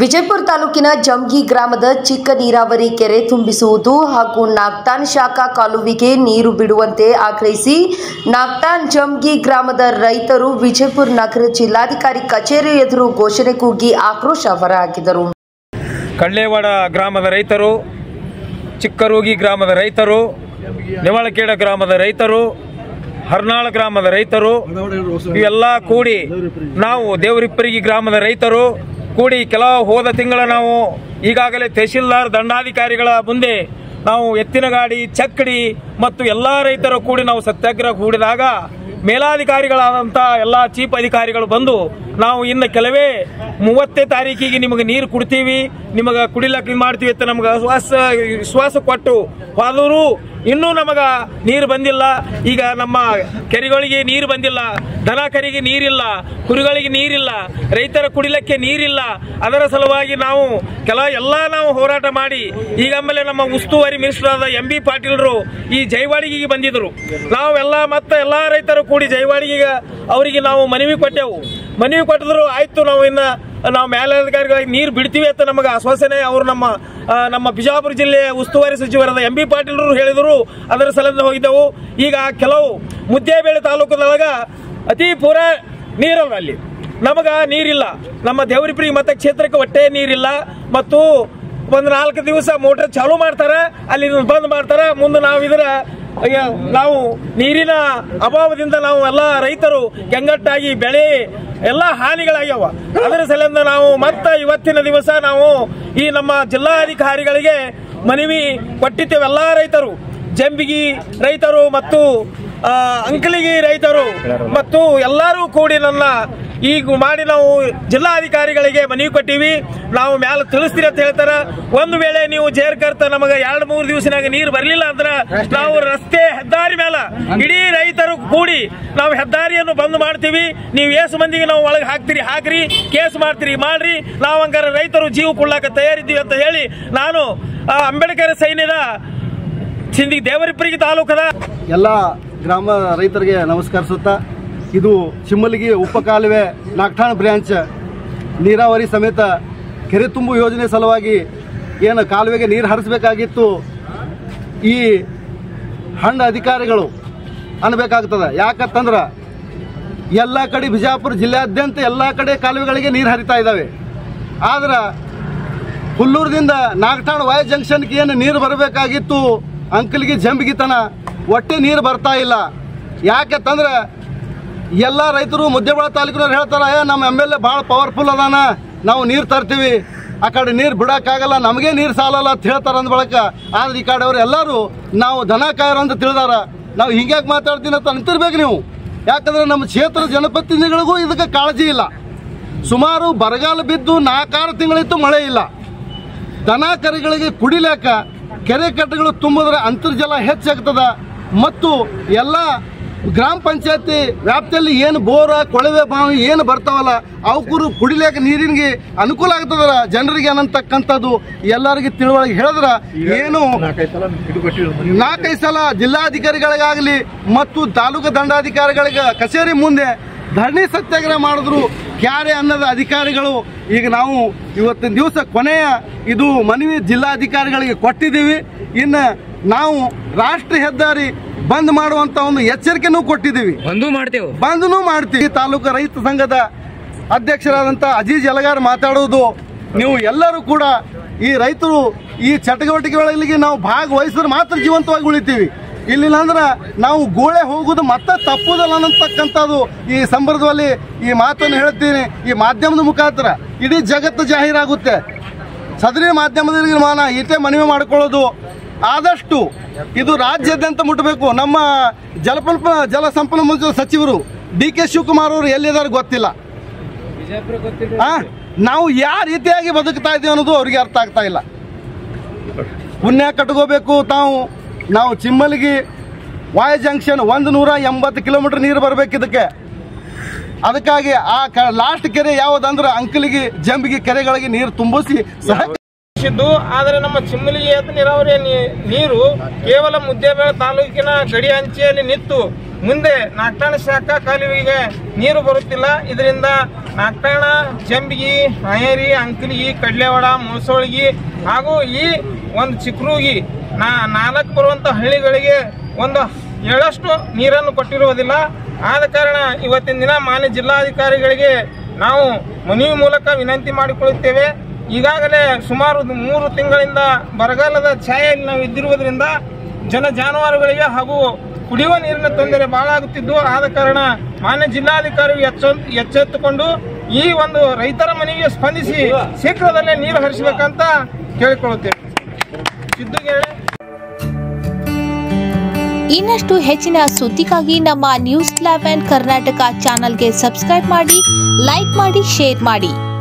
ವಿಜಯಪುರ ತಾಲೂಕಿನ ಜಂಗಿ ಗ್ರಾಮದ ಚಿಕ್ಕ ನೀರಾವರಿ ಕೆರೆ ತುಂಬಿಸುವುದು ಹಾಗೂ ನಾಗ್ತಾನ್ ಶಾಖಾ ಕಾಲುವೆಗೆ ನೀರು ಬಿಡುವಂತೆ ಆಗ್ರಹಿಸಿ ನಾಗ್ತಾನ್ ಜಂಗಿ ಗ್ರಾಮದ ರೈತರು ವಿಜಯಪುರ ನಗರ ಜಿಲ್ಲಾಧಿಕಾರಿ ಕಚೇರಿ ಎದುರು ಘೋಷಣೆ ಕೂಗಿ ಆಕ್ರೋಶ ಹೊರಹಾಕಿದರು ಕಳ್ಳೆವಾಡ ಗ್ರಾಮದ ರೈತರು ಚಿಕ್ಕರೋಗಿ ಗ್ರಾಮದ ರೈತರು ನಿವಳಕೇಡ ಗ್ರಾಮದ ರೈತರು ಹರ್ನಾಳ ಗ್ರಾಮದ ರೈತರು ಇವೆಲ್ಲ ಕೂಡಿ ನಾವು ದೇವರಿಪ್ಪರಿಗೆ ಗ್ರಾಮದ ರೈತರು ಕೂಡಿ ಕೆಲವು ಹೋದ ತಿಂಗಳ ನಾವು ಈಗಾಗಲೇ ತಹಶೀಲ್ದಾರ್ ದಂಡಾಧಿಕಾರಿಗಳ ಮುಂದೆ ನಾವು ಎತ್ತಿನ ಗಾಡಿ ಚಕ್ಕಡಿ ಮತ್ತು ಎಲ್ಲ ರೈತರು ಕೂಡಿ ನಾವು ಸತ್ಯಾಗ್ರಹ ಹೂಡಿದಾಗ ಮೇಲಾಧಿಕಾರಿಗಳಾದಂಥ ಎಲ್ಲ ಚೀಫ್ ಅಧಿಕಾರಿಗಳು ಬಂದು ನಾವು ಇನ್ನು ಕೆಲವೇ ಮೂವತ್ತೇ ತಾರೀಕಿಗೆ ನಿಮಗೆ ನೀರು ಕೊಡ್ತೀವಿ ನಿಮಗೆ ಕುಡಿಲಕ್ಕೆ ಇದ್ ಮಾಡ್ತೀವಿ ಅಂತ ನಮ್ಗೆ ವಿಶ್ವಾಸ ವಿಶ್ವಾಸ ಕೊಟ್ಟು ಹೋದರೂ ಇನ್ನೂ ನಮಗ ನೀರು ಬಂದಿಲ್ಲ ಈಗ ನಮ್ಮ ಕೆರೆಗಳಿಗೆ ನೀರು ಬಂದಿಲ್ಲ ದನ ಕರಿಗೆ ನೀರಿಲ್ಲ ಕುರಿಗಳಿಗೆ ನೀರಿಲ್ಲ ರೈತರ ಕುಡಿಲಕ್ಕೆ ನೀರಿಲ್ಲ ಅದರ ಸಲುವಾಗಿ ನಾವು ಕೆಲ ಎಲ್ಲ ನಾವು ಹೋರಾಟ ಮಾಡಿ ಈಗ ಆಮೇಲೆ ನಮ್ಮ ಉಸ್ತುವಾರಿ ಮಿನಿಸ್ಟರ್ ಆದ ಎಂ ಬಿ ಪಾಟೀಲ್ರು ಈ ಜೈವಾಡಿಗೆಗೆ ಬಂದಿದ್ರು ನಾವೆಲ್ಲ ಮತ್ತೆ ಎಲ್ಲಾ ರೈತರು ಕೂಡಿ ಜೈವಾಡಿಗೆಗೆ ಅವರಿಗೆ ನಾವು ಮನವಿ ಕೊಟ್ಟೆವು ಮನವಿ ಕೊಟ್ಟಿದ್ರು ಆಯ್ತು ನಾವು ಇನ್ನ ನಾವು ಮೇಲಧಿಕಾರಿಗಳಿಗೆ ನೀರು ಬಿಡ್ತೀವಿ ಅಂತ ನಮಗೆ ಆಶ್ವಾಸನೆ ಅವರು ನಮ್ಮ ಆ, ನಮ್ಮ ಬಿಜಾಪುರ ಜಿಲ್ಲೆಯ ಉಸ್ತುವಾರಿ ಸಚಿವರಾದ ಎಂ ಬಿ ಪಾಟೀಲ್ರು ಹೇಳಿದರು ಅದರ ಸಲದ ಹೋಗಿದ್ದೆವು ಈಗ ಕೆಲವು ಮುದ್ದೇಬೇಳೆ ತಾಲೂಕದೊಳಗ ಅತಿ ಪೂರ ನೀರವ ಅಲ್ಲಿ ನಮಗ ನೀರಿಲ್ಲ ನಮ್ಮ ದೇವರಿಪ್ರಿ ಮತಕ್ಷೇತ್ರಕ್ಕೆ ಒಟ್ಟೆ ನೀರಿಲ್ಲ ಮತ್ತು ಒಂದು ನಾಲ್ಕು ದಿವಸ ಮೋಟರ್ ಚಾಲೂ ಮಾಡ್ತಾರೆ ಅಲ್ಲಿ ಬಂದ್ ಮಾಡ್ತಾರೆ ಮುಂದೆ ನಾವು ಇದರ ಅಯ್ಯ, ನಾವು ನೀರಿನ ಅಭಾವದಿಂದ ನಾವು ಎಲ್ಲ ರೈತರು ಕೆಂಗಟ್ಟಾಗಿ ಬೆಳೆ ಎಲ್ಲ ಹಾನಿಗಳಾಗ್ಯಾವ ಅದರ ಸಲಿಂದ ನಾವು ಮತ್ತೆ ಇವತ್ತಿನ ದಿವಸ ನಾವು ಈ ನಮ್ಮ ಜಿಲ್ಲಾಧಿಕಾರಿಗಳಿಗೆ ಮನವಿ ಕೊಟ್ಟಿದ್ದೇವೆ ಎಲ್ಲ ರೈತರು ಜಂಬಿಗಿ ರೈತರು ಮತ್ತು ಆ, ಅಂಕಲಿಗಿ ರೈತರು ಮತ್ತು ಎಲ್ಲರೂ ಕೂಡಿ ನನ್ನ ಈಗ ಮಾಡಿ ನಾವು ಜಿಲ್ಲಾಧಿಕಾರಿಗಳಿಗೆ ಮನವಿ ಕೊಟ್ಟಿವಿ ನಾವು ಮ್ಯಾಲ ತಿಳಿಸ್ತೀರಿ ಅಂತ ಹೇಳ್ತಾರ ಒಂದು ವೇಳೆ ನೀವು ಜೇರ್ಕರ್ತ ನಮಗೆ ಎರಡು ಮೂರು ದಿವಸನಾಗ ನೀರು ಬರಲಿಲ್ಲ ಅಂದ್ರೆ ನಾವು ರಸ್ತೆ ಹೆದ್ದಾರಿ ಮೇಲ ಇಡೀ ರೈತರು ಕೂಡಿ ನಾವು ಹೆದ್ದಾರಿಯನ್ನು ಬಂದ್ ಮಾಡ್ತೀವಿ ನೀವು ಏಸು ಮಂದಿಗೆ ನಾವು ಒಳಗೆ ಹಾಕ್ತೀರಿ ಹಾಕ್ರಿ ಕೇಸ್ ಮಾಡ್ತೀರಿ ಮಾಡ್ರಿ ನಾವು ಹಂಗಾರ ರೈತರು ಜೀವ ಕೊಡ್ಲಾಕ ತಯಾರಿದ್ದೀವಿ ಅಂತ ಹೇಳಿ ನಾನು ಆ, ಅಂಬೇಡ್ಕರ್ ಸೈನ್ಯದ ಸಿಂದಿ ದೇವರಿಪ್ಪರಿಗೆ ತಾಲೂಕದ ಎಲ್ಲ ಗ್ರಾಮ ರೈತರಿಗೆ ನಮಸ್ಕರಿಸುತ್ತಾ ಇದು ಚಿಮ್ಮಲಿಗಿ ಉಪಕಾಲುವೆ ನಾಗ್ಠಾಣ ಬ್ರಾಂಚ್ ನೀರಾವರಿ ಸಮೇತ ಕೆರೆ ತುಂಬು ಯೋಜನೆ ಸಲುವಾಗಿ ಏನು ಕಾಲುವೆಗೆ ನೀರು ಹರಿಸಬೇಕಾಗಿತ್ತು ಈ ಹಣ್ಣು ಅಧಿಕಾರಿಗಳು ಅನ್ಬೇಕಾಗ್ತದೆ ಯಾಕಂತಂದ್ರೆ ಎಲ್ಲ ಕಡೆ ಬಿಜಾಪುರ ಜಿಲ್ಲೆಯಾದ್ಯಂತ ಎಲ್ಲ ಕಡೆ ಕಾಲುವೆಗಳಿಗೆ ನೀರು ಹರಿತಾ ಇದ್ದಾವೆ ಆದ್ರೆ ಹುಲ್ಲೂರದಿಂದ ನಾಗಠಾಣ ವಾಯ್ ಜಂಕ್ಷನ್ಗೆ ಏನು ನೀರು ಬರಬೇಕಾಗಿತ್ತು ಅಂಕಲ್ಗೆ ಜಂಬಿಗಿತನ ಒಟ್ಟೆ ನೀರು ಬರ್ತಾ ಇಲ್ಲ ಯಾಕಂತಂದ್ರೆ ಎಲ್ಲ ರೈತರು ಮುದ್ದೆಬಾಳ ತಾಲೂಕಿನವ್ರು ಹೇಳ್ತಾರೆ ಏ ನಮ್ಮ ಎಮ್ ಎಲ್ ಎ ಭಾಳ ಪವರ್ಫುಲ್ ಅದಾನ ನಾವು ನೀರು ತರ್ತೀವಿ ಆ ಕಡೆ ನೀರು ಬಿಡೋಕ್ಕಾಗಲ್ಲ ನಮಗೆ ನೀರು ಸಾಲಲ್ಲ ಅಂತ ಹೇಳ್ತಾರೆ ಅಂದ ಬಳಕ ಆದ್ರೆ ಈ ಕಡೆ ಅವ್ರು ಎಲ್ಲರೂ ನಾವು ದನ ಕಾಯರು ಅಂತ ತಿಳಿದಾರ ನಾವು ಹಿಂಗ್ಯಾಕೆ ಮಾತಾಡ್ತೀನಿ ಅಂತ ಅಂತಿರ್ಬೇಕು ನೀವು ಯಾಕಂದ್ರೆ ನಮ್ಮ ಕ್ಷೇತ್ರ ಜನಪ್ರತಿನಿಧಿಗಳಿಗೂ ಇದಕ್ಕೆ ಕಾಳಜಿ ಇಲ್ಲ ಸುಮಾರು ಬರಗಾಲ ಬಿದ್ದು ನಾಲ್ಕಾರು ತಿಂಗಳಿತ್ತು ಮಳೆ ಇಲ್ಲ ದನ ಕರುಗಳಿಗೆ ಕುಡಿಲಾಕ ಕೆರೆ ಕಟ್ಟೆಗಳು ತುಂಬಿದ್ರೆ ಅಂತರ್ಜಲ ಹೆಚ್ಚಾಗ್ತದ ಮತ್ತು ಎಲ್ಲ ಗ್ರಾಮ ಪಂಚಾಯತಿ ವ್ಯಾಪ್ತಿಯಲ್ಲಿ ಏನು ಬೋರ ಕೊಳವೆ ಬಾವಿ ಏನು ಬರ್ತಾವಲ್ಲ ಅವಕ್ಕೂ ಕುಡಿಲಾಕ ನೀರಿನಿಗೆ ಅನುಕೂಲ ಆಗ್ತದಲ್ಲ ಜನರಿಗೆ ಅನ್ನತಕ್ಕಂಥದ್ದು ಎಲ್ಲರಿಗೆ ತಿಳುವಳಿಕೆ ಹೇಳಿದ್ರ ಏನು ನಾಲ್ಕೈದು ಸಲ ಜಿಲ್ಲಾಧಿಕಾರಿಗಳಿಗಾಗಲಿ ಮತ್ತು ತಾಲೂಕು ದಂಡಾಧಿಕಾರಿಗಳಿಗೆ ಕಚೇರಿ ಮುಂದೆ ಧರಣಿ ಸತ್ಯಾಗ್ರಹ ಮಾಡಿದ್ರು ಕ್ಯಾರೆ ಅನ್ನದ ಅಧಿಕಾರಿಗಳು ಈಗ ನಾವು ಇವತ್ತಿನ ದಿವಸ ಕೊನೆಯ ಇದು ಮನವಿ ಜಿಲ್ಲಾಧಿಕಾರಿಗಳಿಗೆ ಕೊಟ್ಟಿದ್ದೀವಿ ಇನ್ನು ನಾವು ರಾಷ್ಟ್ರೀಯ ಹೆದ್ದಾರಿ ಬಂದ್ ಮಾಡುವಂತ ಒಂದು ಎಚ್ಚರಿಕೆನೂ ಕೊಟ್ಟಿದ್ದೀವಿ ಒಂದು ಮಾಡ್ತೇವೆ ಬಂದನು ಮಾಡ್ತೀವಿ ತಾಲೂಕು ರೈತ ಸಂಘದ ಅಧ್ಯಕ್ಷರಾದಂಥ ಅಜೀಜ್ ಯಲಗಾರ್ ಮಾತಾಡೋದು ನೀವು ಎಲ್ಲರೂ ಕೂಡ ಈ ರೈತರು ಈ ಚಟುವಟಿಕೆಗಳಲ್ಲಿ ನಾವು ಭಾಗವಹಿಸಿದ್ರೆ ಮಾತ್ರ ಜೀವಂತವಾಗಿ ಉಳಿತೀವಿ ಇಲ್ಲಿಲ್ಲ ಅಂದ್ರೆ ನಾವು ಗೋಳೆ ಹೋಗುದು ಮತ್ತೆ ತಪ್ಪುದಲ್ಲ ಅನ್ನತಕ್ಕಂಥದ್ದು ಈ ಸಂದರ್ಭದಲ್ಲಿ ಈ ಮಾತನ್ನು ಹೇಳ್ತೀನಿ ಈ ಮಾಧ್ಯಮದ ಮುಖಾಂತರ ಇಡೀ ಜಗತ್ತು ಜಾಹೀರಾಗುತ್ತೆ ಸದರಿ ಮಾಧ್ಯಮದಲ್ಲಿ ಮಾನ ಈಟೆ ಮನವಿ ಮಾಡಿಕೊಳ್ಳೋದು ಆದಷ್ಟು ಇದು ರಾಜ್ಯಾದ್ಯಂತ ಮುಟ್ಟಬೇಕು ನಮ್ಮ ಜಲಪಲ್ಪ ಜಲ ಸಂಪನ್ಮೂಲ ಸಚಿವರು ಡಿ ಕೆ ಶಿವಕುಮಾರ್ ಅವರು ಎಲ್ಲಿದ್ದಾರೆ ಗೊತ್ತಿಲ್ಲ ಆ, ನಾವು ಯಾವ ರೀತಿಯಾಗಿ ಬದುಕ್ತಾ ಇದ್ದೀವಿ ಅನ್ನೋದು ಅವ್ರಿಗೆ ಅರ್ಥ ಆಗ್ತಾ ಇಲ್ಲ ಪುಣ್ಯ ಕಟ್ಕೋಬೇಕು ತಾವು ನಾವು ಚಿಮ್ಮಲಿಗಿ ವಾಯ್ ಜಂಕ್ಷನ್ ಒಂದು ನೂರ ಎಂಬತ್ತು ಕಿಲೋಮೀಟರ್ ನೀರು ಬರಬೇಕು ಇದಕ್ಕೆ ಅದಕ್ಕಾಗಿ ಆ ಲಾಸ್ಟ್ ಕೆರೆ ಯಾವುದಂದ್ರೆ ಅಂಕಲಿಗೆ ಜಂಬಿಗೆ ಕೆರೆಗಳಿಗೆ ನೀರು ತುಂಬಿಸಿ ಸಹ ಇದ್ದು ಆದರೆ ನಮ್ಮ ಚಿಮ್ಮಲಿಗೆ ಏತ ನೀರಾವರಿಯ ನೀ- ನೀರು ಕೇವಲ ಮುದ್ದೇಬೇಳೆ ತಾಲೂಕಿನ ಗಡಿ ಅಂಚೆಯಲ್ಲಿ ನಿಂತು ಮುಂದೆ ನಾಗ್ಟಾಣ ಶಾಖಾ ಕಾಲುವೆಗೆ ನೀರು ಬರುತ್ತಿಲ್ಲ ಇದರಿಂದ ನಾಗ್ಟಾಣ ಜಂಬಿಗಿ ಹಯರಿ ಅಂಕಲಿಗಿ ಕಡ್ಲೆವಾಡ ಮುಸೋಳಿಗಿ ಹಾಗೂ ಈ ಒಂದು ಚಿಕ್ರೂಗಿ ನಾ ನಾಲ್ಕು ಬರುವಂಥ ಹಳ್ಳಿಗಳಿಗೆ ಒಂದು ಏಳಷ್ಟು ನೀರನ್ನು ಕೊಟ್ಟಿರುವುದಿಲ್ಲ ಆದ ಕಾರಣ ಇವತ್ತಿನ ದಿನ ಮಾನ್ಯ ಜಿಲ್ಲಾಧಿಕಾರಿಗಳಿಗೆ ನಾವು ಮನವಿ ಮೂಲಕ ವಿನಂತಿ ಮಾಡಿಕೊಳ್ಳುತ್ತೇವೆ ಈಗಾಗಲೇ ಸುಮಾರು ಮೂರು ತಿಂಗಳಿಂದ ಬರಗಾಲದ ಛಾಯೆಯಲ್ಲಿ ನಾವು ಇದ್ದಿರುವುದರಿಂದ ಜನ ಜಾನುವಾರುಗಳಿಗೆ ಹಾಗೂ ಕುಡಿಯುವ ನೀರಿನ ತೊಂದರೆ ಬಹಳ ಆಗುತ್ತಿದ್ದು ಆದ ಕಾರಣ ಮಾನ್ಯ ಜಿಲ್ಲಾಧಿಕಾರಿ ಎಚ್ಚ ಎಚ್ಚೆತ್ತುಕೊಂಡು ಈ ಒಂದು ರೈತರ ಮನವಿಗೆ ಸ್ಪಂದಿಸಿ ಶೀಘ್ರದಲ್ಲೇ ನೀರು ಹರಿಸಬೇಕಂತ ಕೇಳಿಕೊಳ್ಳುತ್ತೇವೆ ಸಿದ್ದುಗೇಳೆ ಇನ್ನಷ್ಟು ಹೆಚ್ಚಿನ ಸುದ್ದಿಗಾಗಿ ನಮ್ಮ ನ್ಯೂಸ್ ಲೆವೆನ್ ಕರ್ನಾಟಕ ಚಾನಲ್ಗೆ ಸಬ್ಸ್ಕ್ರೈಬ್ ಮಾಡಿ ಲೈಕ್ ಮಾಡಿ ಶೇರ್ ಮಾಡಿ